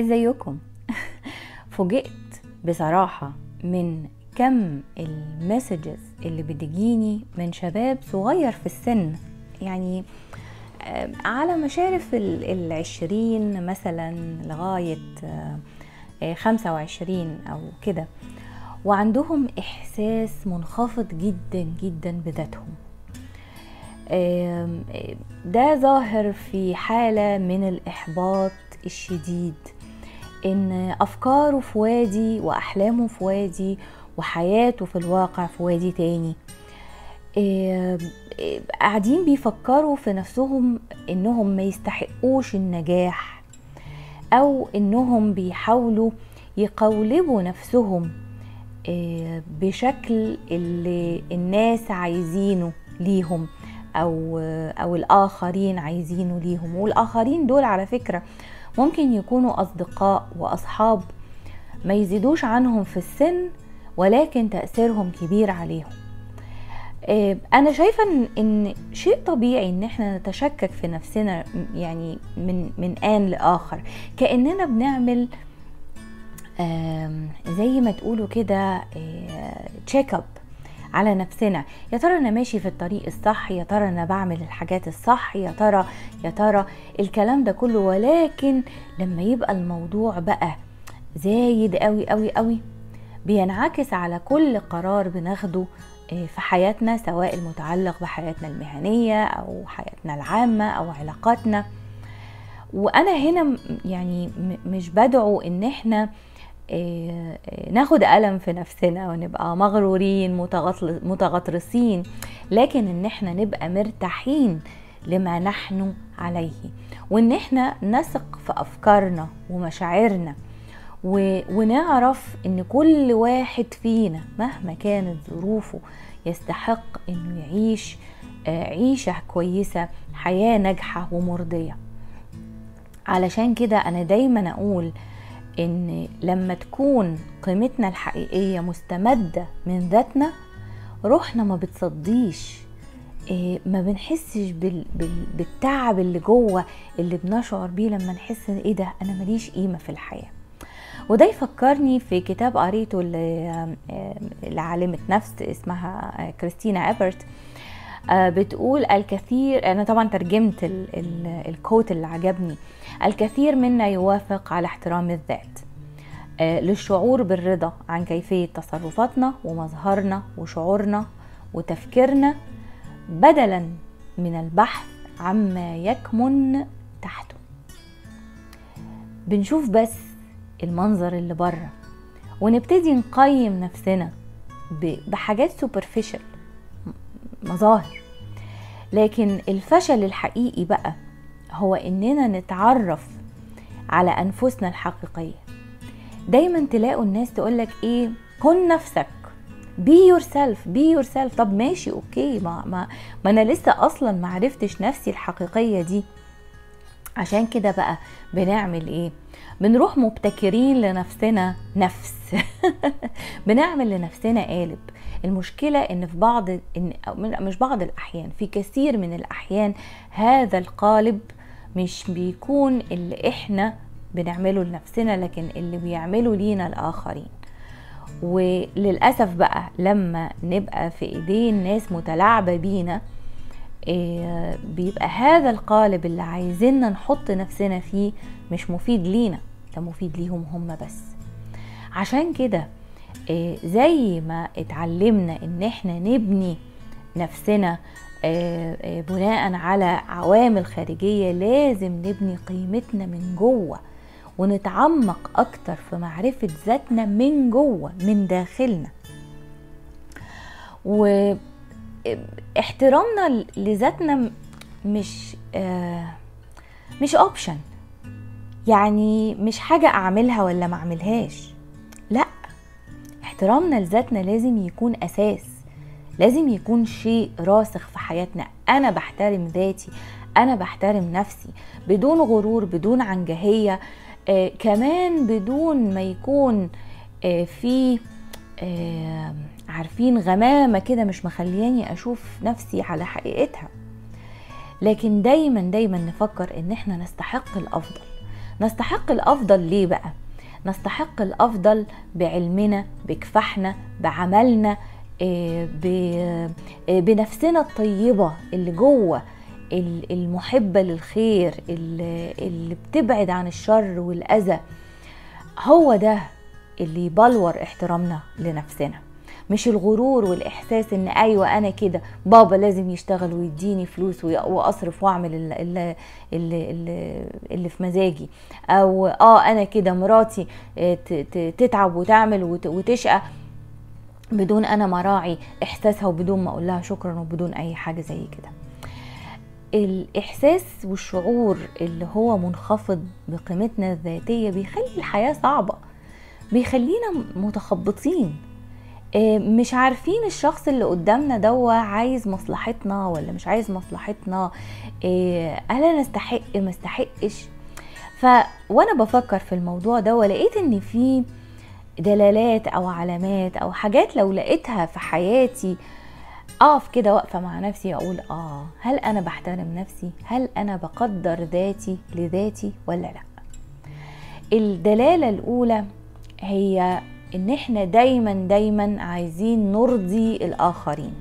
ازيكم فوجئت بصراحة من كم المسجز اللي بتجيني من شباب صغير في السن يعني آه، على مشارف ال- العشرين مثلا لغاية آه، آه، خمسة وعشرين أو كده وعندهم إحساس منخفض جدا جدا بذاتهم آم، آه، ده ظاهر في حالة من الإحباط الشديد إن أفكاره في وادي وأحلامه في وادي وحياته في الواقع في وادي تاني آم، آه، قاعدين بيفكروا في نفسهم إنهم ما يستحقوش النجاح أو إنهم بيحاولوا يقولبوا نفسهم آه، بشكل اللي الناس عايزينه ليهم او او الاخرين عايزينه ليهم والاخرين دول على فكره ممكن يكونوا اصدقاء واصحاب ما يزيدوش عنهم في السن ولكن تاثيرهم كبير عليهم آه، انا شايفه ان ان شيء طبيعي ان احنا نتشكك في نفسنا يعني من من ان لاخر كاننا بنعمل آم، زي ما تقولوا كده تشيك اب على نفسنا يا ترى انا ماشي في الطريق الصح يا ترى انا بعمل الحاجات الصح يا ترى يا ترى الكلام ده كله ولكن لما يبقى الموضوع بقى زايد قوي قوي قوي بينعكس على كل قرار بناخده آه، في حياتنا سواء المتعلق بحياتنا المهنية أو حياتنا العامة أو علاقاتنا وأنا هنا م- يعني م- مش بدعو إن إحنا آه، آه، ناخد ألم في نفسنا ونبقى مغرورين متغطل- متغطرسين لكن إن إحنا نبقى مرتاحين لما نحن عليه وإن إحنا نثق في أفكارنا ومشاعرنا و... ونعرف ان كل واحد فينا مهما كانت ظروفه يستحق انه يعيش آه، عيشة كويسة حياة ناجحة ومرضية علشان كده انا دايما اقول ان لما تكون قيمتنا الحقيقية مستمدة من ذاتنا روحنا ما بتصديش إيه، ما بنحسش بال... بال... بالتعب اللي جوه اللي بنشعر بيه لما نحس إن ايه ده انا ماليش قيمة في الحياة وده يفكرني في كتاب قريته ل- لعالمة نفس اسمها كريستينا ابرت آه، بتقول الكثير انا طبعا ترجمت ال- ال- الكوت اللي عجبني الكثير منا يوافق على احترام الذات آه، للشعور بالرضا عن كيفية تصرفاتنا ومظهرنا وشعورنا وتفكيرنا بدلا من البحث عما يكمن تحته بنشوف بس المنظر اللي بره ونبتدي نقيم نفسنا ب- بحاجات سوبرفيشال مظاهر لكن الفشل الحقيقي بقى هو اننا نتعرف على انفسنا الحقيقيه دايما تلاقوا الناس تقولك ايه كن نفسك بي يور سيلف بي يور سيلف طب ماشي اوكي ما ما ما انا لسه اصلا ما عرفتش نفسي الحقيقيه دي عشان كده بقى بنعمل ايه بنروح مبتكرين لنفسنا نفس بنعمل لنفسنا قالب المشكلة ان في بعض إن أو مش بعض الاحيان في كثير من الاحيان هذا القالب مش بيكون اللي احنا بنعمله لنفسنا لكن اللي بيعمله لينا الاخرين وللاسف بقى لما نبقى في ايدين ناس متلاعبه بينا إيه، بيبقى هذا القالب اللي عايزيننا نحط نفسنا فيه مش مفيد لينا ده مفيد ليهم هم بس عشان كده إيه، زي ما اتعلمنا ان احنا نبني نفسنا آه، آه، بناء على عوامل خارجية لازم نبني قيمتنا من جوه ونتعمق اكتر في معرفة ذاتنا من جوه من داخلنا واحترامنا لذاتنا م- مش آه، مش اوبشن يعني مش حاجة اعملها ولا ما اعملهاش لا احترامنا لذاتنا لازم يكون اساس لازم يكون شيء راسخ في حياتنا انا بحترم ذاتي انا بحترم نفسي بدون غرور بدون عنجهية آه كمان بدون ما يكون آه في آه عارفين غمامة كده مش مخلياني اشوف نفسي على حقيقتها لكن دايما دايما نفكر ان احنا نستحق الافضل نستحق الافضل ليه بقى نستحق الافضل بعلمنا بكفاحنا بعملنا آه، ب- آه، بنفسنا الطيبه اللي جوه ال- المحبه للخير اللي اللي بتبعد عن الشر والاذى هو ده اللي يبلور احترامنا لنفسنا مش الغرور والاحساس ان ايوه انا كده بابا لازم يشتغل ويديني فلوس وي- واصرف واعمل اللي, اللي, اللي, اللي في مزاجي او اه انا كده مراتي آه، ت- ت- تتعب وتعمل وت- وتشقى بدون انا ما راعي احساسها وبدون ما اقول لها شكرا وبدون اي حاجه زي كده الاحساس والشعور اللي هو منخفض بقيمتنا الذاتيه بيخلي الحياه صعبه بيخلينا متخبطين آه، مش عارفين الشخص اللي قدامنا دوا عايز مصلحتنا ولا مش عايز مصلحتنا آه، هل انا استحق ما استحقش ف وانا بفكر في الموضوع ده لقيت ان في دلالات او علامات او حاجات لو لقيتها في حياتي اقف كده واقفه مع نفسي اقول اه هل انا بحترم نفسي هل انا بقدر ذاتي لذاتي ولا لا الدلاله الاولى هي ان احنا دايما دايما عايزين نرضي الاخرين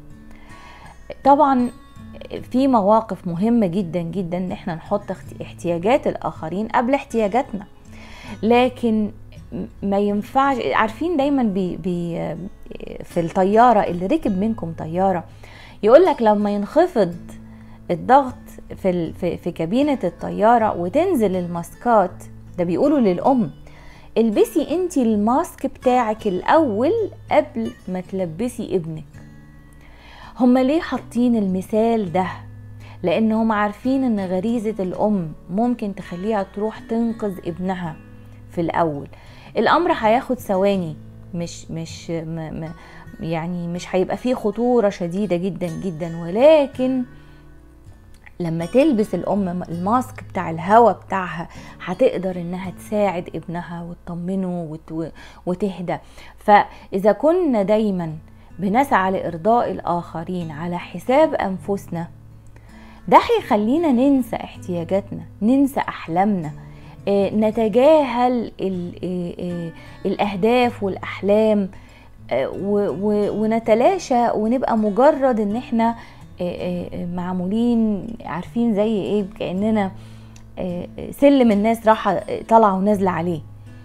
طبعا في مواقف مهمه جدا جدا ان احنا نحط اخت- احتياجات الاخرين قبل احتياجاتنا لكن ما ينفعش عارفين دايما بي بي في الطياره اللي ركب منكم طياره يقول لك لما ينخفض الضغط في ال- في في كابينه الطياره وتنزل الماسكات ده بيقولوا للام البسي انت الماسك بتاعك الاول قبل ما تلبسي ابنك هما ليه حاطين المثال ده لانهم عارفين ان غريزه الام ممكن تخليها تروح تنقذ ابنها في الاول الامر هياخد ثواني مش مش م م يعني مش هيبقى فيه خطوره شديده جدا جدا ولكن لما تلبس الام الماسك بتاع الهوا بتاعها هتقدر انها تساعد ابنها وتطمنه وت... وتهدى فاذا كنا دايما بنسعى لارضاء الاخرين على حساب انفسنا ده هيخلينا ننسى احتياجاتنا ننسى احلامنا آه، نتجاهل ال- آه، آه، الاهداف والاحلام آه، و- و- ونتلاشى ونبقى مجرد ان احنا آه، آه، معمولين عارفين زي ايه كاننا آه، آه، سلم الناس راحه آه، طالعه ونازله عليه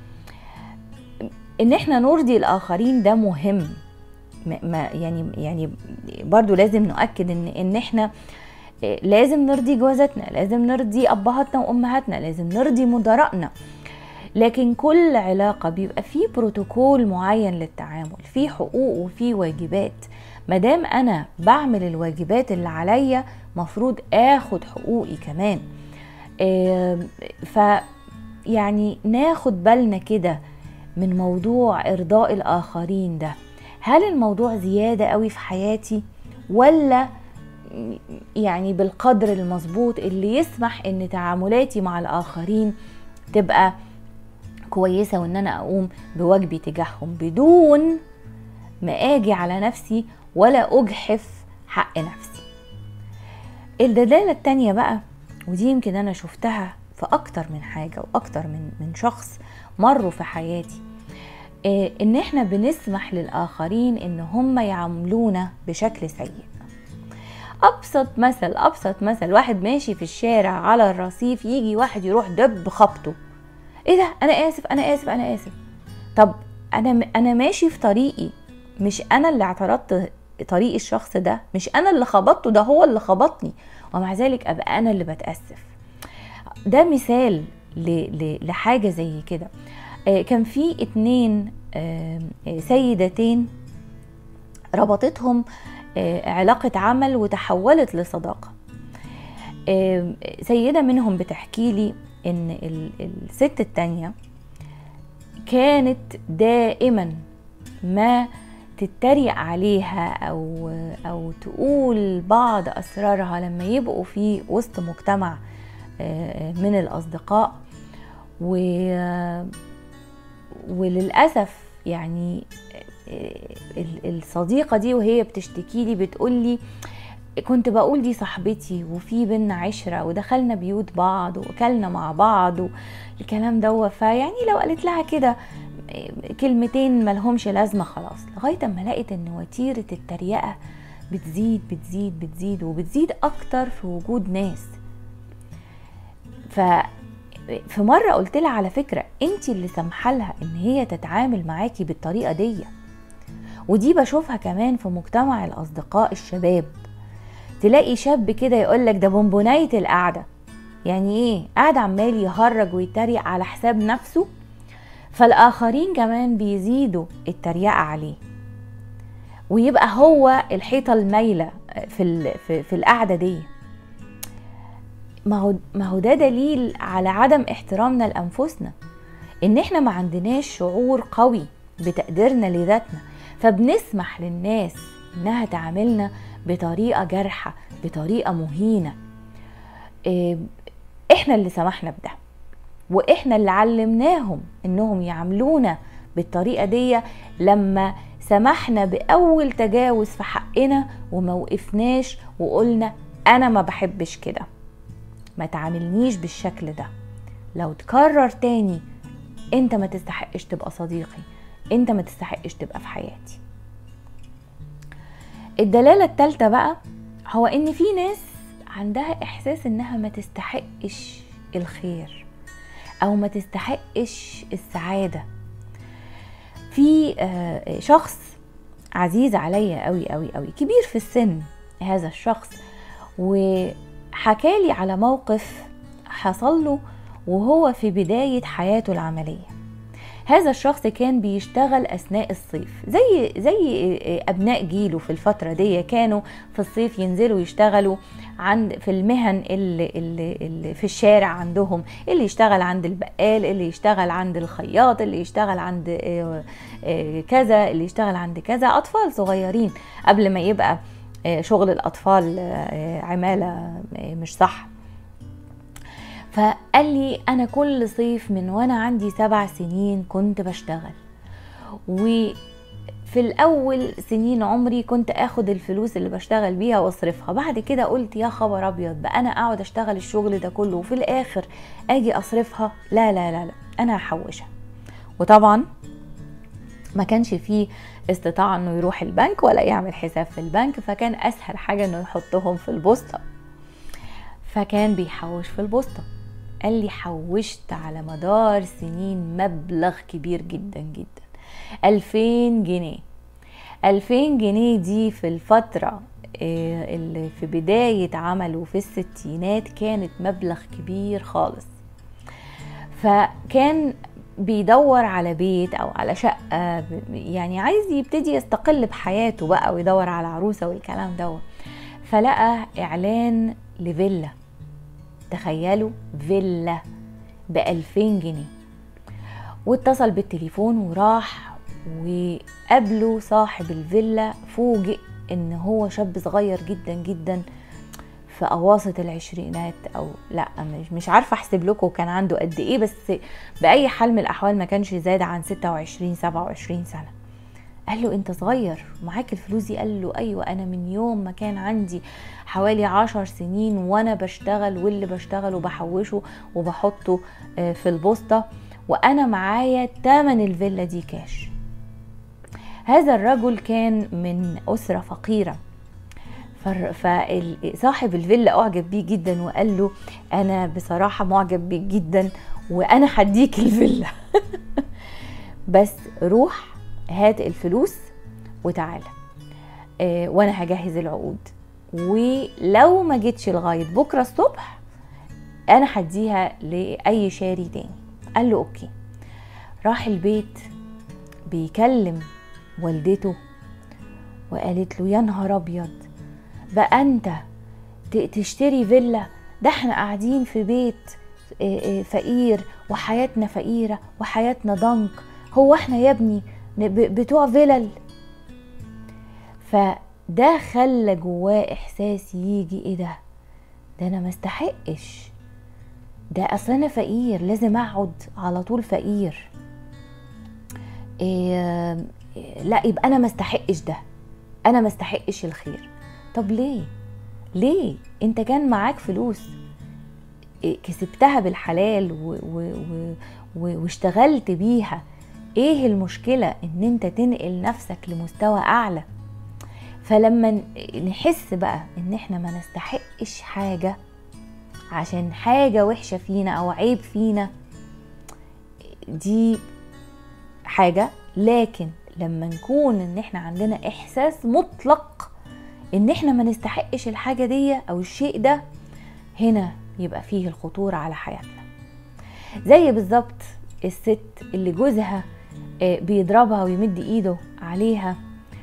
ان احنا نرضي الاخرين ده مهم ما ما- يعني يعني برضو لازم نؤكد ان ان احنا آه، لازم نرضي جوازاتنا لازم نرضي ابهاتنا وامهاتنا لازم نرضي مدراءنا لكن كل علاقة بيبقى فيه بروتوكول معين للتعامل فيه حقوق وفيه واجبات مادام انا بعمل الواجبات اللي عليا مفروض اخد حقوقي كمان آم، ف يعني ناخد بالنا كده من موضوع ارضاء الاخرين ده هل الموضوع زيادة قوي في حياتي ولا يعني بالقدر المظبوط اللي يسمح ان تعاملاتي مع الاخرين تبقى كويسة وان انا اقوم بواجبي تجاههم بدون ما اجي على نفسي ولا اجحف حق نفسي الدلالة التانية بقى ودي يمكن انا شفتها في اكتر من حاجة واكتر من من شخص مروا في حياتي إيه، ان احنا بنسمح للاخرين ان هم يعاملونا بشكل سيء ابسط مثل ابسط مثل واحد ماشي في الشارع على الرصيف يجي واحد يروح دب خبطه ايه ده انا اسف انا اسف انا اسف طب انا انا ماشي في طريقي مش انا اللي اعترضت طريق الشخص ده مش انا اللي خبطته ده هو اللي خبطني ومع ذلك ابقى انا اللي بتاسف ده مثال ل- ل- لحاجه زي كده آه، كان في اتنين آه، آه، سيدتين ربطتهم آه، علاقة عمل وتحولت لصداقة آه، سيدة منهم بتحكي لي ان ال- الست التانية كانت دائما ما تتريق عليها او او تقول بعض اسرارها لما يبقوا في وسط مجتمع آه، من الاصدقاء و وللاسف يعني ال- الصديقه دي وهي بتشتكي لي بتقول لي كنت بقول دي صاحبتي وفي بينا عشرة ودخلنا بيوت بعض وأكلنا مع بعض والكلام ده فيعني لو قالت لها كده كلمتين ملهمش لازمة خلاص لغاية اما لقيت ان وتيرة التريقة بتزيد بتزيد بتزيد وبتزيد اكتر في وجود ناس ف في مرة قلت لها على فكرة انت اللي سامحة ان هي تتعامل معاكي بالطريقة دي ودي بشوفها كمان في مجتمع الاصدقاء الشباب تلاقي شاب كده يقولك ده بونبوناية القعدة يعني ايه قاعد عمال يهرج ويتريق على حساب نفسه فالاخرين كمان بيزيدوا التريقة عليه ويبقى هو الحيطة المايلة في, في, في القعدة دي ما هو ما هو ده دليل على عدم احترامنا لانفسنا ان احنا ما عندناش شعور قوي بتقديرنا لذاتنا فبنسمح للناس انها تعاملنا بطريقه جارحه بطريقه مهينه إيه، احنا اللي سمحنا بده واحنا اللي علمناهم انهم يعاملونا بالطريقه دي لما سمحنا باول تجاوز في حقنا وما وقفناش وقلنا انا ما بحبش كده ما تعاملنيش بالشكل ده لو تكرر تاني انت ما تستحقش تبقى صديقي انت ما تستحقش تبقى في حياتي الدلالة التالتة بقى هو ان في ناس عندها احساس انها ما تستحقش الخير او ما تستحقش السعادة في آه، شخص عزيز عليا قوي قوي قوي كبير في السن هذا الشخص وحكالي على موقف حصل له وهو في بداية حياته العملية هذا الشخص كان بيشتغل اثناء الصيف زي زي ابناء جيله في الفتره دي كانوا في الصيف ينزلوا يشتغلوا عند في المهن اللي, اللي, اللي في الشارع عندهم اللي يشتغل عند البقال اللي يشتغل عند الخياط اللي يشتغل عند آه، آه، كذا اللي يشتغل عند كذا اطفال صغيرين قبل ما يبقى آه، شغل الاطفال عماله مش صح فقال لي انا كل صيف من وانا عندي سبع سنين كنت بشتغل وفي الاول سنين عمري كنت اخد الفلوس اللي بشتغل بيها واصرفها بعد كده قلت يا خبر ابيض بقى انا اقعد اشتغل الشغل ده كله وفي الاخر اجي اصرفها لا لا لا لا انا هحوشها وطبعا ما كانش فيه استطاع انه يروح البنك ولا يعمل حساب في البنك فكان اسهل حاجه انه يحطهم في البوسطه فكان بيحوش في البوسطه قال لي حوشت على مدار سنين مبلغ كبير جدا جدا ألفين جنيه ألفين جنيه دي في الفترة آه، اللي في بداية عمله في الستينات كانت مبلغ كبير خالص فكان بيدور على بيت او على شقة يعني عايز يبتدي يستقل بحياته بقى ويدور على عروسة والكلام ده فلقى اعلان لفيلا تخيلوا فيلا بألفين جنيه واتصل بالتليفون وراح وقابله صاحب الفيلا فوجئ ان هو شاب صغير جدا جدا في اواسط العشرينات او لا مش مش عارفه احسب لكم كان عنده قد ايه بس باي حال من الاحوال ما كانش زاد عن 26 27 سنه قال له انت صغير معاك الفلوس دي قال له ايوه انا من يوم ما كان عندي حوالي عشر سنين وانا بشتغل واللي بشتغله بحوشه وبحطه آه، في البوسطة وانا معايا تمن الفيلا دي كاش هذا الرجل كان من اسرة فقيرة فصاحب الفيلا اعجب بيه جدا وقال له انا بصراحة معجب بيك جدا وانا هديك الفيلا بس روح هات الفلوس وتعالى آه وانا هجهز العقود ولو ما جيتش لغايه بكره الصبح انا هديها لاي شاري تاني قال له اوكي راح البيت بيكلم والدته وقالت له يا نهار ابيض بقى انت تشتري فيلا ده احنا قاعدين في بيت آه، آه، فقير وحياتنا فقيره وحياتنا ضنك هو احنا يا ابني بتوع فيلل فده خلى جواه احساس يجي ايه ده ده انا مستحقش ده اصل انا فقير لازم اقعد على طول فقير إيه لا يبقى انا مستحقش ده انا مستحقش الخير طب ليه ليه انت كان معاك فلوس كسبتها بالحلال و و و و واشتغلت بيها ايه المشكلة ان انت تنقل نفسك لمستوى اعلى فلما نحس بقى ان احنا ما نستحقش حاجة عشان حاجة وحشة فينا او عيب فينا دي حاجة لكن لما نكون ان احنا عندنا احساس مطلق ان احنا ما نستحقش الحاجة دي او الشيء ده هنا يبقى فيه الخطورة على حياتنا زي بالظبط الست اللي جوزها بيضربها ويمد ايده عليها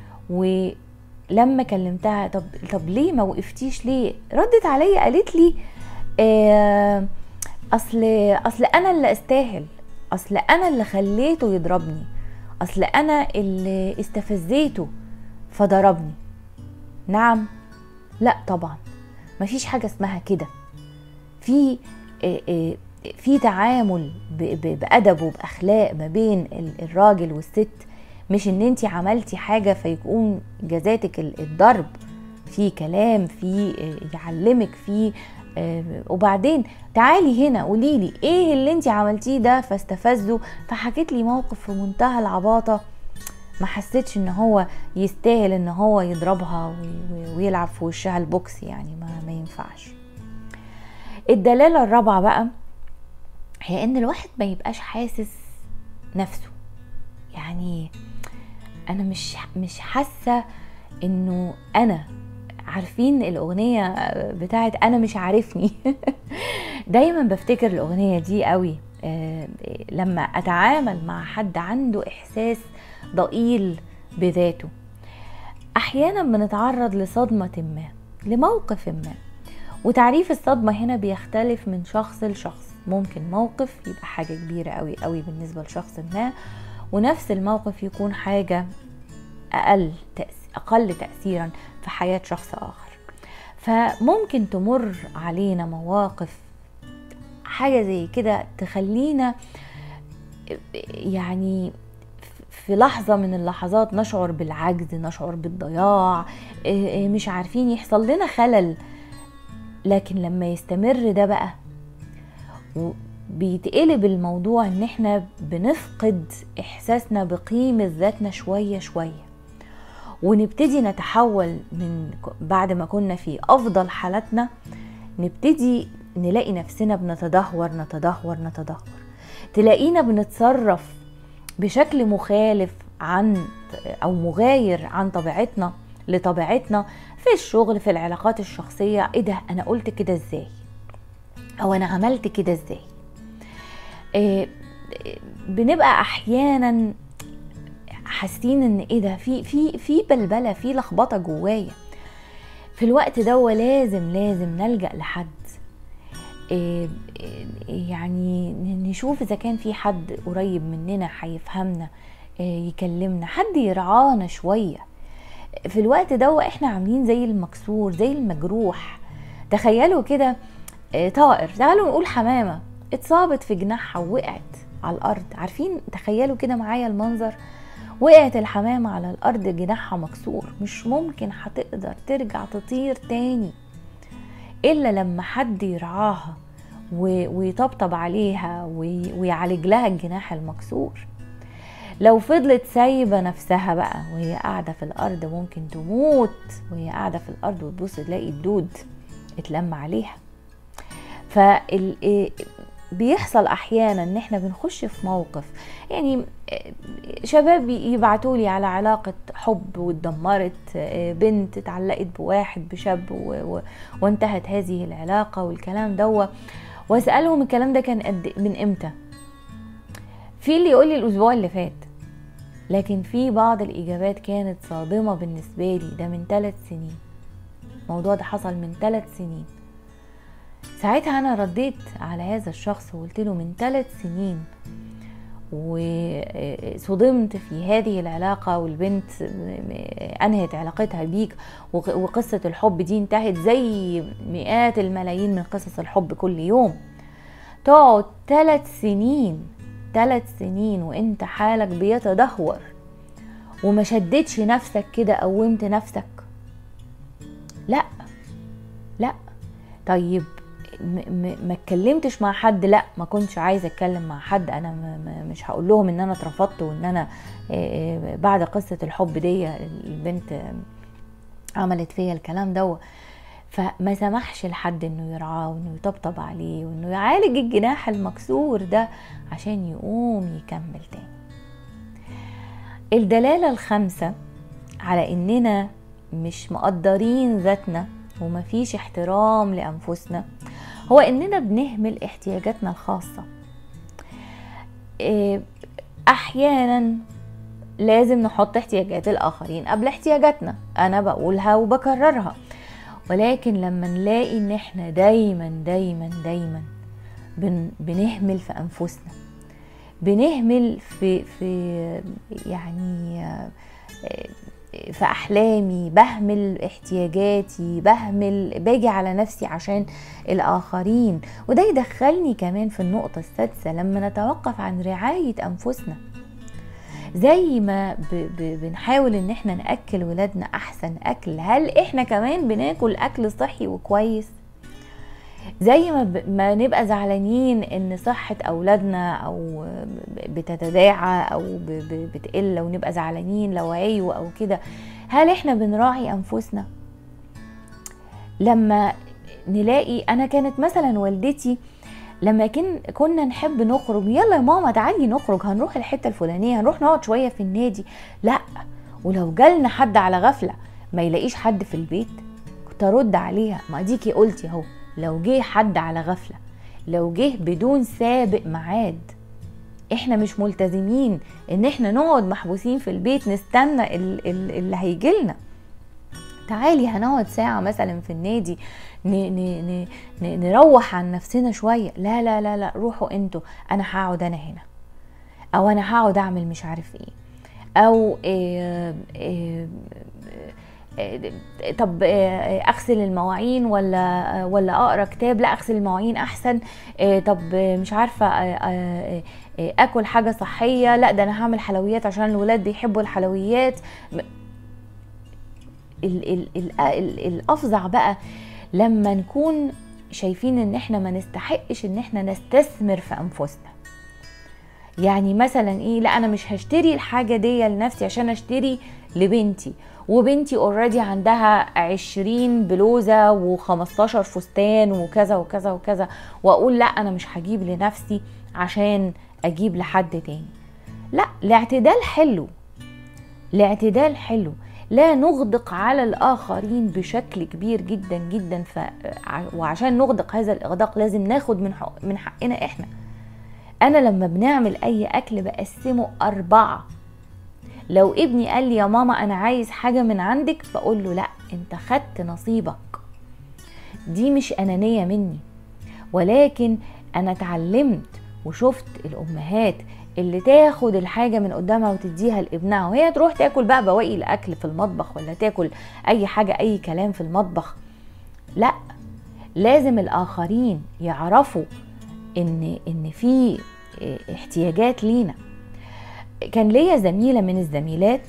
ولما كلمتها طب طب ليه ما وقفتيش ليه ردت عليا قالت لي آه اصل اصل انا اللي استاهل اصل انا اللي خليته يضربني اصل انا اللي استفزيته فضربني نعم لا طبعا مفيش حاجه اسمها كده في في تعامل بادب وباخلاق ما بين الراجل والست مش ان انت عملتي حاجه فيكون جزاتك الضرب في كلام في يعلمك في وبعدين تعالي هنا قولي لي ايه اللي انت عملتيه ده فاستفزه فحكيت لي موقف في منتهى العباطه ما حسيتش ان هو يستاهل ان هو يضربها ويلعب في وشها البوكس يعني ما, ما ينفعش الدلاله الرابعه بقى هي ان الواحد ما يبقاش حاسس نفسه يعني انا مش مش حاسه انه انا عارفين الاغنيه بتاعت انا مش عارفني دايما بفتكر الاغنيه دي قوي لما اتعامل مع حد عنده احساس ضئيل بذاته احيانا بنتعرض لصدمه ما لموقف ما وتعريف الصدمه هنا بيختلف من شخص لشخص ممكن موقف يبقى حاجه كبيره قوي قوي بالنسبه لشخص ما ونفس الموقف يكون حاجه اقل تأثير اقل تاثيرا في حياه شخص اخر فممكن تمر علينا مواقف حاجه زي كده تخلينا يعني في لحظة من اللحظات نشعر بالعجز نشعر بالضياع مش عارفين يحصل لنا خلل لكن لما يستمر ده بقى بيتقلب الموضوع ان احنا بنفقد احساسنا بقيمة ذاتنا شوية شوية ونبتدي نتحول من بعد ما كنا في افضل حالاتنا نبتدي نلاقي نفسنا بنتدهور نتدهور نتدهور تلاقينا بنتصرف بشكل مخالف عن او مغاير عن طبيعتنا لطبيعتنا في الشغل في العلاقات الشخصية ايه ده انا قلت كده ازاي او انا عملت كده ازاي إيه بنبقى احيانا حاسين ان ايه ده في في في بلبله في لخبطه جوايا في الوقت ده لازم لازم نلجا لحد إيه يعني نشوف اذا كان في حد قريب مننا هيفهمنا إيه يكلمنا حد يرعانا شويه في الوقت ده احنا عاملين زي المكسور زي المجروح تخيلوا كده طائر تعالوا نقول حمامه اتصابت في جناحها ووقعت على الارض عارفين تخيلوا كده معايا المنظر وقعت الحمامة على الأرض جناحها مكسور مش ممكن هتقدر ترجع تطير تاني إلا لما حد يرعاها ويطبطب عليها ويعالج لها الجناح المكسور لو فضلت سايبة نفسها بقى وهي قاعدة في الأرض ممكن تموت وهي قاعدة في الأرض وتبص تلاقي الدود اتلم عليها فال بيحصل احيانا ان احنا بنخش في موقف يعني شباب يبعتوا لي على علاقه حب واتدمرت بنت اتعلقت بواحد بشاب وانتهت هذه العلاقه والكلام دوا واسالهم الكلام ده كان قد من امتى في اللي يقول لي الاسبوع اللي فات لكن في بعض الاجابات كانت صادمه بالنسبه لي ده من ثلاث سنين الموضوع ده حصل من ثلاث سنين ساعتها انا رديت على هذا الشخص وقلت له من ثلاث سنين وصدمت في هذه العلاقة والبنت أنهت علاقتها بيك وقصة الحب دي انتهت زي مئات الملايين من قصص الحب كل يوم تقعد ثلاث سنين ثلاث سنين وانت حالك بيتدهور وما شدتش نفسك كده قومت نفسك لا لا طيب ما اتكلمتش مع حد لا ما كنتش عايزه اتكلم مع حد انا مش هقول لهم ان انا اترفضت وان انا بعد قصه الحب دي البنت عملت فيا الكلام ده فما سمحش لحد انه يرعاه وانه يطبطب عليه وانه يعالج الجناح المكسور ده عشان يقوم يكمل تاني الدلاله الخامسه على اننا مش مقدرين ذاتنا ومفيش احترام لانفسنا هو اننا بنهمل احتياجاتنا الخاصه إيه، احيانا لازم نحط احتياجات الاخرين قبل احتياجاتنا انا بقولها وبكررها ولكن لما نلاقي ان احنا دايما دايما دايما بن بنهمل في انفسنا بنهمل في في يعني في احلامي بهمل احتياجاتي بهمل باجي على نفسي عشان الاخرين وده يدخلني كمان في النقطه السادسه لما نتوقف عن رعايه انفسنا زي ما ب ب بنحاول ان احنا ناكل ولادنا احسن اكل هل احنا كمان بناكل اكل صحي وكويس زي ما, ب... ما نبقى زعلانين ان صحة اولادنا او بتتداعى او ب... ب... بتقل ونبقى زعلانين لو عيوا او كده هل احنا بنراعي انفسنا لما نلاقي انا كانت مثلا والدتي لما كن كنا نحب نخرج يلا يا ماما تعالي نخرج هنروح الحته الفلانيه هنروح نقعد شويه في النادي لا ولو جالنا حد على غفله ما يلاقيش حد في البيت كنت ارد عليها ما اديكي قلتي اهو لو جه حد على غفله لو جه بدون سابق ميعاد احنا مش ملتزمين ان احنا نقعد محبوسين في البيت نستنى اللي هيجيلنا تعالي هنقعد ساعة مثلا في النادي ن ن ن نروح عن نفسنا شوية لا لا لا لا روحوا انتوا انا هقعد انا هنا او انا هقعد اعمل مش عارف ايه او إيه إيه طب اغسل المواعين ولا ولا اقرا كتاب لا اغسل المواعين احسن طب مش عارفه اكل حاجه صحيه لا ده انا هعمل حلويات عشان الولاد بيحبوا الحلويات ال ال ال ال الافظع بقى لما نكون شايفين ان احنا ما نستحقش ان احنا نستثمر في انفسنا يعني مثلا ايه لا انا مش هشتري الحاجه دي لنفسي عشان اشتري لبنتي وبنتي اوريدي عندها عشرين بلوزة وخمستاشر فستان وكذا وكذا وكذا واقول لا انا مش هجيب لنفسي عشان اجيب لحد تاني لا الاعتدال حلو الاعتدال حلو لا نغدق على الآخرين بشكل كبير جدا جدا ف... وعشان نغدق هذا الإغداق لازم ناخد من, حق... من حقنا إحنا أنا لما بنعمل أي أكل بقسمه أربعة لو ابني قال لي يا ماما أنا عايز حاجة من عندك بقول له لأ أنت خدت نصيبك دي مش أنانية مني ولكن أنا اتعلمت وشفت الأمهات اللي تاخد الحاجه من قدامها وتديها لابنها وهي تروح تاكل بقى بواقي الاكل في المطبخ ولا تاكل اي حاجه اي كلام في المطبخ لا لازم الاخرين يعرفوا ان ان في احتياجات لينا كان ليا زميله من الزميلات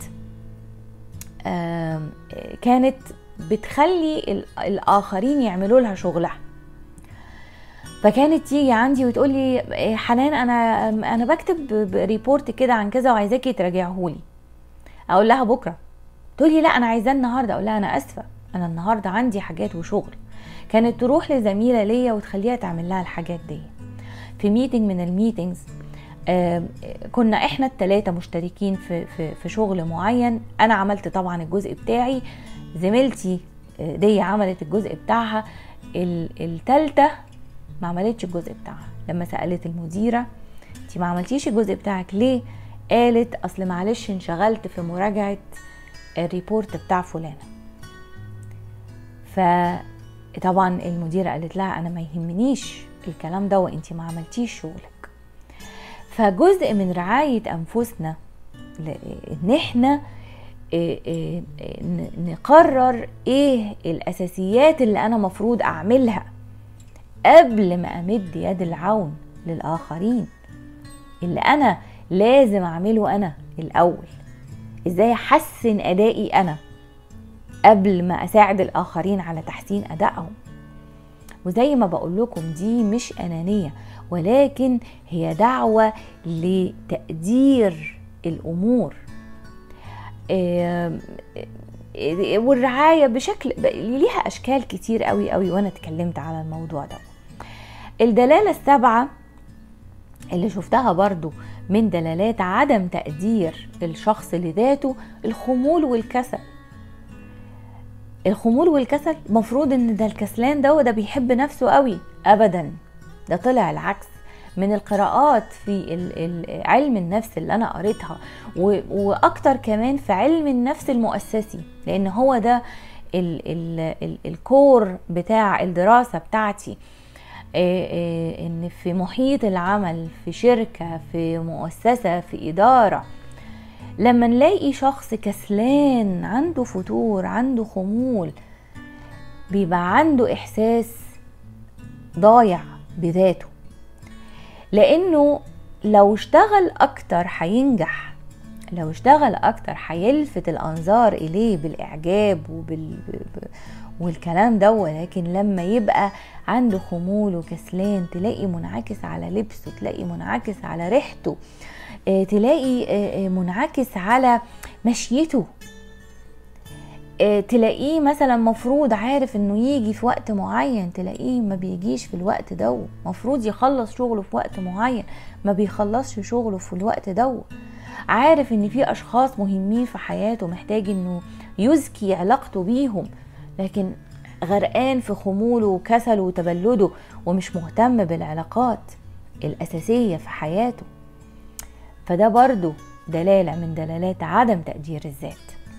كانت بتخلي الاخرين يعملوا لها شغلها فكانت تيجي عندي وتقول لي حنان انا انا بكتب ريبورت كده عن كذا وعايزاكي تراجعه لي اقول لها بكره تقول لي لا انا عايزاه النهارده اقول لها انا اسفه انا النهارده عندي حاجات وشغل كانت تروح لزميله ليا وتخليها تعمل لها الحاجات دي في ميتنج من الميتنجز آه كنا احنا الثلاثه مشتركين في, في في شغل معين انا عملت طبعا الجزء بتاعي زميلتي دي عملت الجزء بتاعها الثالثه ما عملتش الجزء بتاعها لما سالت المديره انت ما عملتيش الجزء بتاعك ليه قالت اصل معلش انشغلت في مراجعه الريبورت بتاع فلانه فطبعا المديره قالت لها انا ما يهمنيش الكلام ده وانت ما عملتيش شغلك فجزء من رعايه انفسنا ان احنا نقرر ايه الاساسيات اللي انا مفروض اعملها قبل ما امد يد العون للاخرين اللي انا لازم اعمله انا الاول ازاي احسن ادائي انا قبل ما اساعد الاخرين على تحسين ادائهم وزي ما بقول لكم دي مش انانيه ولكن هي دعوه لتقدير الامور والرعايه بشكل ليها اشكال كتير قوي قوي وانا اتكلمت على الموضوع ده الدلاله السابعه اللي شفتها برضو من دلالات عدم تقدير الشخص لذاته الخمول والكسل الخمول والكسل مفروض ان ده الكسلان ده وده بيحب نفسه قوي ابدا ده طلع العكس من القراءات في علم النفس اللي انا قريتها واكتر كمان في علم النفس المؤسسي لان هو ده ال ال ال الكور بتاع الدراسه بتاعتي ان في محيط العمل في شركه في مؤسسه في اداره لما نلاقي شخص كسلان عنده فتور عنده خمول بيبقى عنده احساس ضايع بذاته لانه لو اشتغل اكتر هينجح لو اشتغل اكتر هيلفت الانظار اليه بالاعجاب وبال والكلام ده ولكن لما يبقى عنده خمول وكسلان تلاقي منعكس على لبسه تلاقي منعكس على ريحته تلاقي منعكس على مشيته تلاقيه مثلا مفروض عارف انه يجي في وقت معين تلاقيه ما بيجيش في الوقت ده مفروض يخلص شغله في وقت معين ما بيخلصش شغله في الوقت ده عارف ان في اشخاص مهمين في حياته محتاج انه يزكي علاقته بيهم لكن غرقان في خموله وكسله وتبلده ومش مهتم بالعلاقات الأساسية في حياته فده برضو دلالة من دلالات عدم تقدير الذات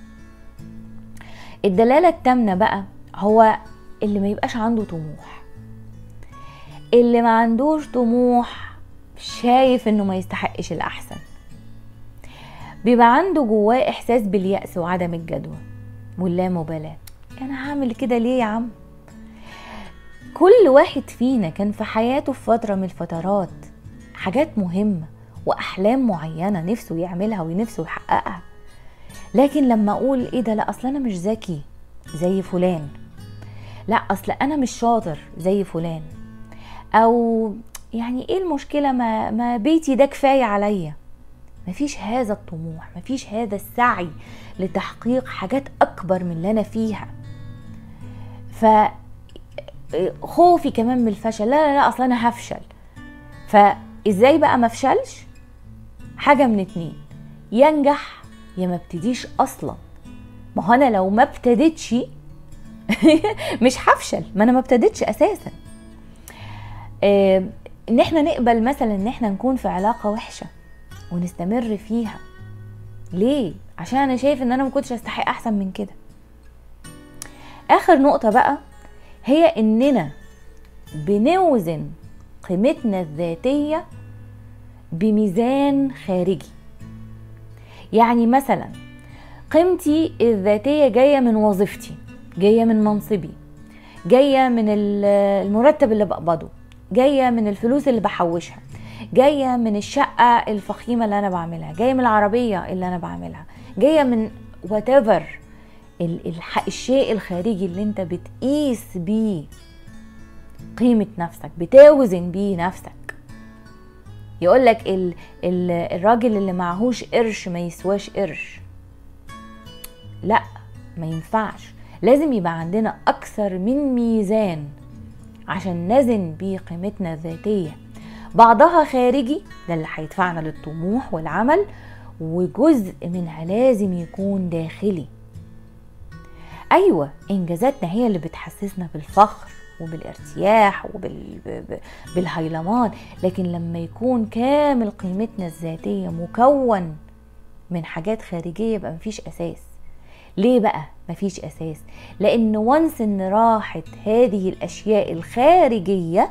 الدلالة التامنة بقى هو اللي ما يبقاش عنده طموح اللي ما عندوش طموح شايف انه ما يستحقش الاحسن بيبقى عنده جواه احساس باليأس وعدم الجدوى واللامبالاة انا هعمل كده ليه يا عم كل واحد فينا كان في حياته في فترة من الفترات حاجات مهمة وأحلام معينة نفسه يعملها ونفسه يحققها لكن لما أقول إيه ده لا أصل أنا مش ذكي زي فلان لا أصل أنا مش شاطر زي فلان أو يعني إيه المشكلة ما, ما بيتي ده كفاية عليا مفيش هذا الطموح مفيش هذا السعي لتحقيق حاجات أكبر من اللي أنا فيها ف خوفي كمان من الفشل لا لا لا اصل انا هفشل فازاي بقى ما افشلش حاجه من اتنين ينجح يا ما ابتديش اصلا ما هو انا لو ما ابتديتش مش هفشل ما انا ما ابتديتش اساسا آه ان احنا نقبل مثلا ان احنا نكون في علاقه وحشه ونستمر فيها ليه عشان انا شايف ان انا ما كنتش استحق احسن من كده اخر نقطه بقى هي اننا بنوزن قيمتنا الذاتيه بميزان خارجي يعني مثلا قيمتي الذاتيه جايه من وظيفتي جايه من منصبي جايه من المرتب اللي بقبضه جايه من الفلوس اللي بحوشها جايه من الشقه الفخيمه اللي انا بعملها جايه من العربيه اللي انا بعملها جايه من whatever الشيء الخارجي اللي انت بتقيس بيه قيمة نفسك بتوزن بيه نفسك يقولك ال ال الراجل اللي معهوش قرش ما يسواش قرش لا ما ينفعش لازم يبقى عندنا أكثر من ميزان عشان نزن بيه قيمتنا الذاتية بعضها خارجي ده اللي هيدفعنا للطموح والعمل وجزء منها لازم يكون داخلي ايوه انجازاتنا هي اللي بتحسسنا بالفخر وبالارتياح وبالهيلمان لكن لما يكون كامل قيمتنا الذاتيه مكون من حاجات خارجيه يبقى مفيش اساس ليه بقى مفيش اساس لان وانس ان راحت هذه الاشياء الخارجيه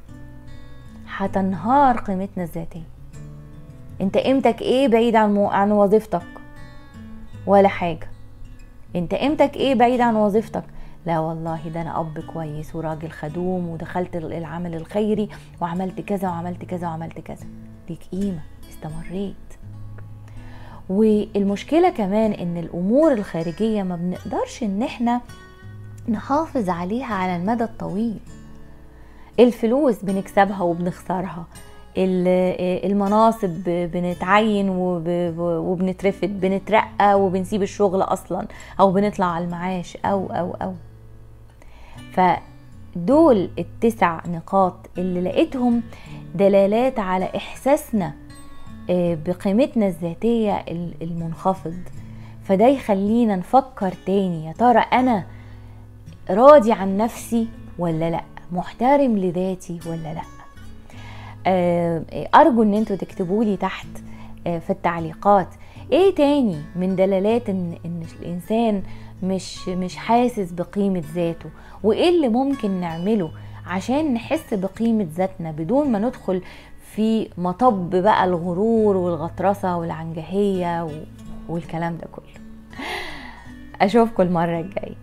هتنهار قيمتنا الذاتيه انت قيمتك ايه بعيد عن مو... عن وظيفتك ولا حاجه انت قيمتك ايه بعيد عن وظيفتك لا والله ده انا اب كويس وراجل خدوم ودخلت العمل الخيري وعملت كذا وعملت كذا وعملت كذا ليك قيمه استمريت والمشكله كمان ان الامور الخارجيه ما بنقدرش ان احنا نحافظ عليها على المدى الطويل الفلوس بنكسبها وبنخسرها المناصب بنتعين وبنترفد بنترقى وبنسيب الشغل اصلا او بنطلع على المعاش او او او فدول التسع نقاط اللي لقيتهم دلالات على احساسنا آه، بقيمتنا الذاتيه المنخفض فده يخلينا نفكر تاني يا ترى انا راضي عن نفسي ولا لا محترم لذاتي ولا لا آه، ارجو ان انتوا تكتبوا لي تحت آه، في التعليقات ايه تاني من دلالات ان ان الانسان مش مش حاسس بقيمه ذاته وايه اللي ممكن نعمله عشان نحس بقيمه ذاتنا بدون ما ندخل في مطب بقى الغرور والغطرسه والعنجهيه والكلام ده كله اشوفكم المره الجايه